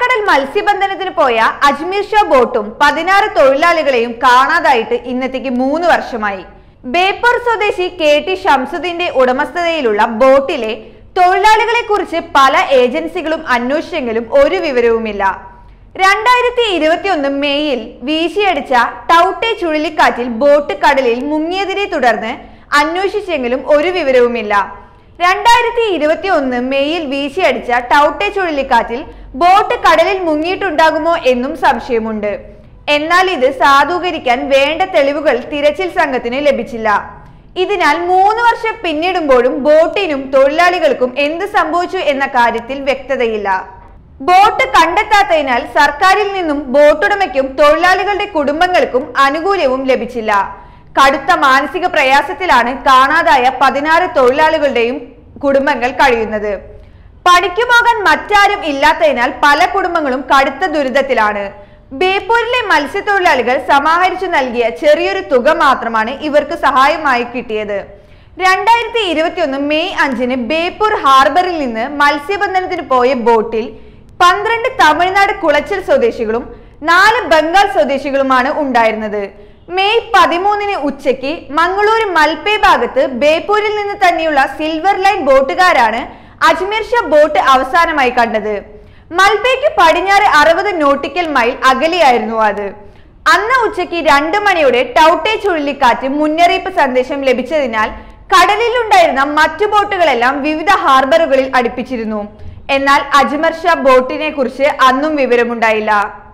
ആഴക്കടൽ മത്സ്യബന്ധനത്തിന് പോയ അജ്മീർ ഷാ ബോട്ടും പതിനാറ് തൊഴിലാളികളെയും കാണാതായിട്ട് ഇന്നത്തേക്ക് മൂന്ന് വർഷമായി ബേപ്പൂർ സ്വദേശി കെ ടി ഷംസുദ്ദീന്റെ ഉടമസ്ഥതയിലുള്ള ബോട്ടിലെ തൊഴിലാളികളെ കുറിച്ച് പല ഏജൻസികളും അന്വേഷിച്ചെങ്കിലും ഒരു വിവരവുമില്ല രണ്ടായിരത്തി ഇരുപത്തിയൊന്ന് മെയ്യിൽ വീശിയടിച്ച ടൗട്ടെ ചുഴലിക്കാറ്റിൽ ബോട്ട് കടലിൽ മുങ്ങിയതിനെ തുടർന്ന് അന്വേഷിച്ചെങ്കിലും ഒരു വിവരവുമില്ല രണ്ടായിരത്തി ഇരുപത്തി ഒന്ന് മെയ്യിൽ വീശിയടിച്ച ടൗട്ടെ ചുഴലിക്കാറ്റിൽ ബോട്ട് കടലിൽ മുങ്ങിയിട്ടുണ്ടാകുമോ എന്നും സംശയമുണ്ട് എന്നാൽ ഇത് സാധൂകരിക്കാൻ വേണ്ട തെളിവുകൾ തിരച്ചിൽ സംഘത്തിന് ലഭിച്ചില്ല ഇതിനാൽ മൂന്ന് വർഷം പിന്നിടുമ്പോഴും ബോട്ടിനും തൊഴിലാളികൾക്കും എന്ത് സംഭവിച്ചു എന്ന കാര്യത്തിൽ വ്യക്തതയില്ല ബോട്ട് കണ്ടെത്താത്തതിനാൽ സർക്കാരിൽ നിന്നും ബോട്ടുടമയ്ക്കും തൊഴിലാളികളുടെ കുടുംബങ്ങൾക്കും ആനുകൂല്യവും ലഭിച്ചില്ല കടുത്ത മാനസിക പ്രയാസത്തിലാണ് കാണാതായ പതിനാറ് തൊഴിലാളികളുടെയും കുടുംബങ്ങൾ കഴിയുന്നത് പണിക്കു പോകാൻ മറ്റാരും ഇല്ലാത്തതിനാൽ പല കുടുംബങ്ങളും കടുത്ത ദുരിതത്തിലാണ് ബേപ്പൂരിലെ മത്സ്യത്തൊഴിലാളികൾ സമാഹരിച്ചു നൽകിയ ചെറിയൊരു തുക മാത്രമാണ് ഇവർക്ക് സഹായമായി കിട്ടിയത് രണ്ടായിരത്തി ഇരുപത്തിയൊന്ന് മെയ് അഞ്ചിന് ബേപ്പൂർ ഹാർബറിൽ നിന്ന് മത്സ്യബന്ധനത്തിന് പോയ ബോട്ടിൽ പന്ത്രണ്ട് തമിഴ്നാട് കുളച്ചൽ സ്വദേശികളും നാല് ബംഗാൾ സ്വദേശികളുമാണ് ഉണ്ടായിരുന്നത് മെയ് പതിമൂന്നിന് ഉച്ചയ്ക്ക് മംഗളൂരു മൽപേ ഭാഗത്ത് ബേപ്പൂരിൽ നിന്ന് തന്നെയുള്ള സിൽവർ ലൈൻ ബോട്ടുകാരാണ് അജ്മീർ ഷാ ബോട്ട് അവസാനമായി കണ്ടത് മൽപേക്ക് പടിഞ്ഞാറ് അറുപത് നോട്ടിക്കൽ മൈൽ അകലെയായിരുന്നു അത് അന്ന് ഉച്ചയ്ക്ക് രണ്ട് മണിയോടെ ടൗട്ടെ ചുഴലിക്കാറ്റ് മുന്നറിയിപ്പ് സന്ദേശം ലഭിച്ചതിനാൽ കടലിലുണ്ടായിരുന്ന മറ്റു ബോട്ടുകളെല്ലാം വിവിധ ഹാർബറുകളിൽ അടുപ്പിച്ചിരുന്നു എന്നാൽ അജ്മർ ഷാ ബോട്ടിനെ കുറിച്ച് അന്നും വിവരമുണ്ടായില്ല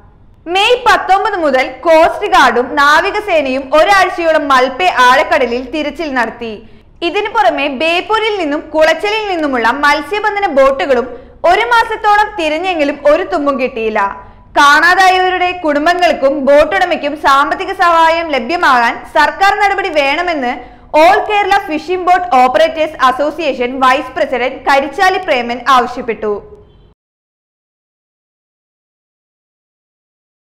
മെയ് പത്തൊമ്പത് മുതൽ കോസ്റ്റ് ഗാർഡും നാവികസേനയും ഒരാഴ്ചയോളം മൽപെ ആഴക്കടലിൽ തിരച്ചിൽ നടത്തി ഇതിനു പുറമെ ബേപ്പൂരിൽ നിന്നും കുളച്ചലിൽ നിന്നുമുള്ള മത്സ്യബന്ധന ബോട്ടുകളും ഒരു മാസത്തോളം തിരഞ്ഞെങ്കിലും ഒരു തുമ്പും കിട്ടിയില്ല കാണാതായവരുടെ കുടുംബങ്ങൾക്കും ബോട്ടുടമയ്ക്കും സാമ്പത്തിക സഹായം ലഭ്യമാകാൻ സർക്കാർ നടപടി വേണമെന്ന് all Kerala fishing boat operators association vice president Karichali Preman ആവശ്യപ്പെട്ടു